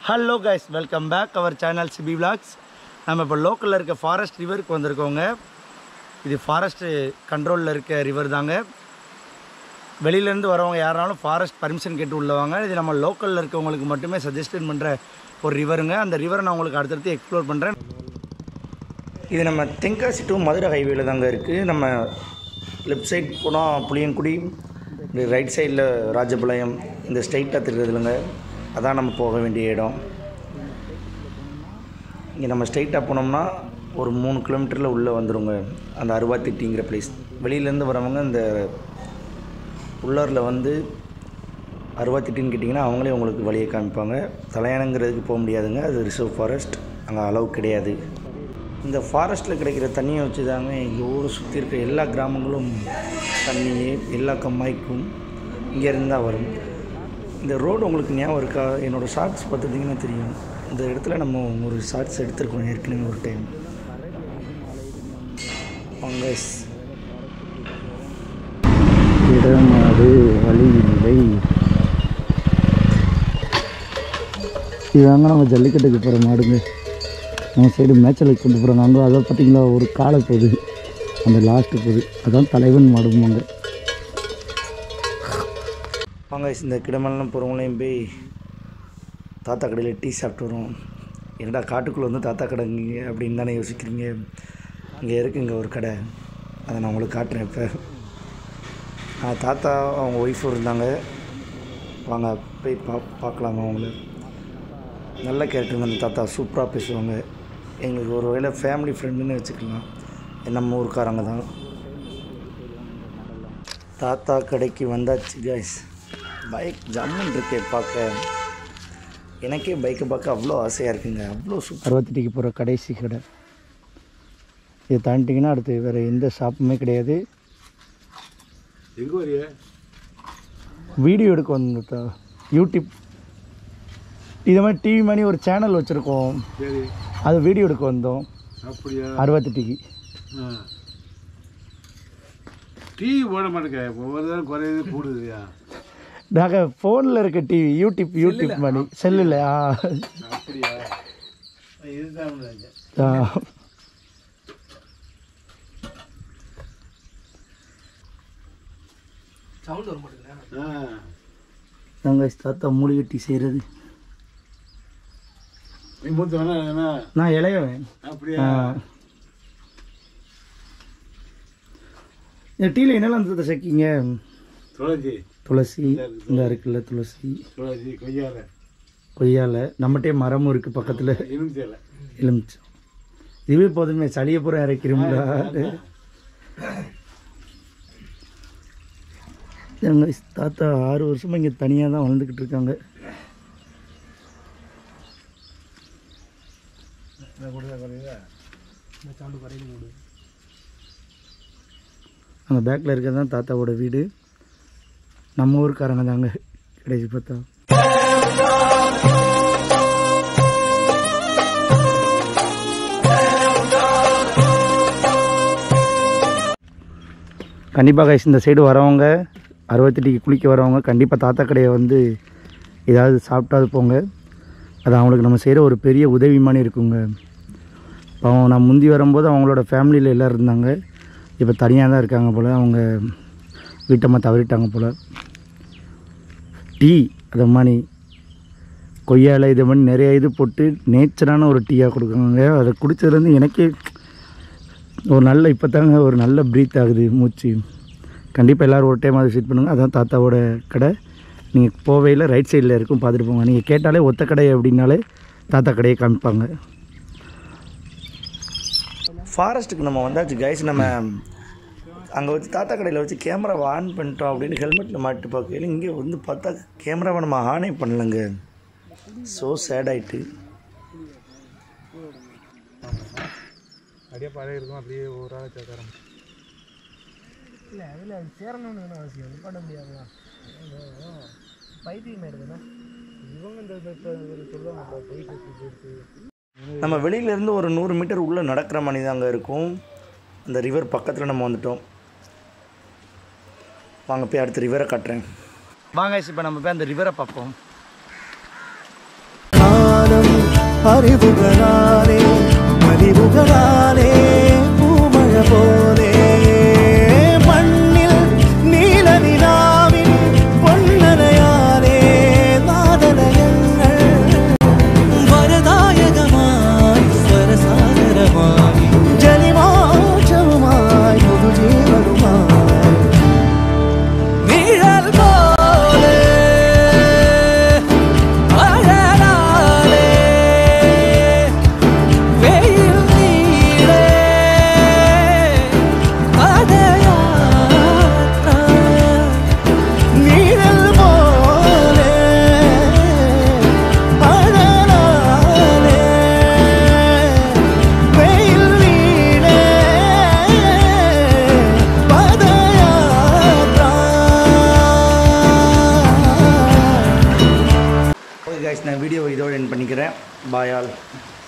Hello guys welcome back our channel CB vlogs நம்ம இப்போ லோக்கலில் இருக்க ஃபாரஸ்ட் ரிவருக்கு வந்திருக்கோங்க இது ஃபாரஸ்ட் கண்ட்ரோலில் இருக்க ரிவர் தாங்க வெளியிலேருந்து வரவங்க யாராலும் ஃபாரஸ்ட் பர்மிஷன் கேட்டு உள்ளவாங்க இது நம்ம லோக்கலில் இருக்கவங்களுக்கு மட்டுமே சஜஸ்டன் பண்ணுற ஒரு ரிவருங்க அந்த ரிவரை நான் உங்களுக்கு அடுத்தடுத்து எக்ஸ்ப்ளோர் பண்ணுறேன் இது நம்ம தென்காசி டு மதுரை ஹைவேல தாங்க இருக்குது நம்ம லெஃப்ட் சைட் போனால் புளியங்குடி இந்த ரைட் சைடில் ராஜபாளையம் இந்த ஸ்ட்ரைட்டாக தெரியுதுலங்க அதான் நம்ம போக வேண்டிய இடம் இங்கே நம்ம ஸ்ட்ரைட்டாக போனோம்னா ஒரு மூணு கிலோமீட்டரில் உள்ளே வந்துருங்க அந்த அருவாத்திட்டிங்கிற பிளேஸ் வெளியிலேருந்து வரவங்க இந்த உள்ளாரில் வந்து அருவாத்திட்டின்னு கேட்டிங்கன்னா அவங்களே உங்களுக்கு வழியை காமிப்பாங்க தலையானங்கிறதுக்கு போக முடியாதுங்க அது ரிசர்வ் ஃபாரஸ்ட் அங்கே அளவு கிடையாது இந்த ஃபாரஸ்ட்டில் கிடைக்கிற தண்ணியை வச்சு தாங்க எங்கள் ஊரை சுற்றி இருக்க எல்லா கிராமங்களும் தண்ணி எல்லா கம்மாய்க்கும் இங்கேருந்து தான் வரும் இந்த ரோடு உங்களுக்கு ஞாபகம் இருக்கா என்னோடய ஷார்ட்ஸ் பார்த்துட்டிங்கன்னா தெரியும் இந்த இடத்துல நம்ம ஒரு ஷார்ட்ஸ் எடுத்திருக்கோம் ஏற்கனவே ஒரு டைம் வாங்க இடம் அது வழி இல்லை இதாங்க நம்ம ஜல்லிக்கட்டுக்கு போகிற மாடுங்க நம்ம சைடு மேய்ச்சலுக்கு கொண்டு போகிறாங்க அங்கே அதை பார்த்தீங்களா ஒரு காளை போகுது அந்த லாஸ்ட்டு போகுது அதான் தலைவன் மாடுமாங்க வாங்க இந்த கிடமெல்லாம் போகிறவங்களையும் போய் தாத்தா கடையில் டீ சாப்பிட்டு வரோம் என்னடா காட்டுக்குள்ளே வந்து தாத்தா கடைங்க அப்படின்னு தானே யோசிக்கிறீங்க இங்கே இருக்குங்க ஒரு கடை அதை நான் உங்களுக்கு காட்டுறேன் இப்போ ஆ, தாத்தா அவங்க ஒய்ஃபும் இருந்தாங்க வாங்க போய் பா பார்க்கலாமா அவங்கள நல்ல கேரக்டருங்க அந்த தாத்தா சூப்பராக பேசுவாங்க எங்களுக்கு ஒரு வேளை ஃபேமிலி ஃப்ரெண்டுன்னு வச்சுக்கலாம் நம்ம ஊருக்காரங்க தான் தாத்தா கடைக்கு வந்தாச்சு காய்ஸ் பைக் ஜம்முன்னு இருக்கே பார்க்க எனக்கே பைக்கை பார்க்க அவ்வளோ ஆசையாக இருக்குங்க அவ்வளோ சூப்பர் அறுபத்தெட்டுக்கு போகிற கடைசி கடை இதை தாண்டிட்டிங்கன்னா அடுத்து வேறு எந்த ஷாப்புமே கிடையாது எங்கே வரிய வீடியோ எடுக்க வந்தா யூடியூப் இது மாதிரி டிவி மாதிரி ஒரு சேனல் வச்சுருக்கோம் சரி அது வீடியோ எடுக்க வந்தோம் அப்படியா அறுபத்தெட்டுக்கு ஆ டிவி போட மாட்டேங்க ஒவ்வொரு தடவை குறையுது கூடுதுயா நாங்கள் ஃபோனில் இருக்க டிவி யூடியூப் யூடியூப் மாதிரி செல்லில் ஆ அப்படியா இதுதான் ஆ. ஆ நாங்கள் தாத்தா மூலிகை டீ செய்கிறது நீ மூத்த வேணா என்ன நான் இளையவன் அப்படியா இந்த டீயில் என்னெல்லாம் தாத்தா சேர்க்கிங்க துளசி துளசி இந்த இருக்குல்ல துளசி துளசி கொய்யால கொய்யால நம்மகிட்டே மரமும் இருக்குது பக்கத்தில் எலுமிச்சல எலுமிச்சம் இதுவே போதுமே சளியை பூரா இறக்கிறோம்ல எங்கள் தாத்தா ஆறு வருஷமாக இங்கே தனியாக தான் வளர்ந்துக்கிட்டு இருக்காங்க அந்த பேக்கில் இருக்கிறது தான் தாத்தாவோட வீடு நம்ம ஊருக்காரங்க தாங்க கடைசி பார்த்தா கண்டிப்பாக கைஸ் இந்த சைடு வரவங்க அறுபத்தெட்டுக்கு குளிக்க வரவங்க கண்டிப்பாக தாத்தா கடையை வந்து ஏதாவது சாப்பிட்டாது போங்க அது அவங்களுக்கு நம்ம செய்கிற ஒரு பெரிய உதவி மாதிரி இருக்குங்க பாவம் நான் முந்தி வரும்போது அவங்களோட ஃபேமிலியில் எல்லோரும் இருந்தாங்க இப்போ தனியாக தான் இருக்காங்க போல் அவங்க வீட்டம்மா தவறிட்டாங்க போல் டீ அது மாதிரி கொய்யால இது மாதிரி நிறைய இது போட்டு நேச்சரான ஒரு டீயாக கொடுக்குறாங்க அதை குடிச்சதுலேருந்து எனக்கே ஒரு நல்ல இப்போ தாங்க ஒரு நல்ல ப்ரீத் ஆகுது மூச்சு கண்டிப்பாக எல்லோரும் ஒரு டைம் அதை விசிட் பண்ணுங்கள் அதான் தாத்தாவோட கடை நீங்கள் போவையில் ரைட் சைடில் இருக்கும் பார்த்துட்டு போங்க நீங்கள் கேட்டாலே ஒத்த கடை அப்படின்னாலே தாத்தா கடையை காமிப்பாங்க ஃபாரஸ்ட்டுக்கு நம்ம வந்தாச்சு கைஸ் நம்ம அங்கே வச்சு தாத்தா கடையில் வச்சு கேமராவை ஆன் பண்ணிட்டோம் அப்படின்னு ஹெல்மெட்டில் மாட்டு பார்க்கையில இங்கே வந்து பார்த்தா கேமராவை நம்ம ஆனே பண்ணலங்க ஸோ சேட் ஆயிட்டு அப்படியே பழைய இருக்கும் அப்படியே ஒரு ஆள் சேர்க்காரம் நம்ம வெளியிலேருந்து ஒரு நூறு மீட்டர் உள்ளே நடக்கிற மாதிரி தாங்க இருக்கும் அந்த ரிவர் பக்கத்தில் நம்ம வந்துட்டோம் வாங்க போய் அடுத்த ரிவரை காட்டுறேன் வாங்க இப்போ நம்ம போய் அந்த ரிவரை பார்ப்போம் அறிவுகளாலே மலிவுகளாலே பூமழ போலே மண்ணில் நீல நிலாவின் பொன்னரையாலே நாதனயங்கள் வரதாயகமாய் ஸ்வரசாகரமாய் ஜலிமாற்றமாய் புது ஜீவனுமாய் நிழல் போலே அழலாலே வெயில் நீளே அதயாத்ரா நிழல் போலே அழலாலே வெயில் நீளே பதயாத்ரா ஓகே காய்ஸ் நான் வீடியோ இதோட என் பண்ணிக்கிறேன் பாயால்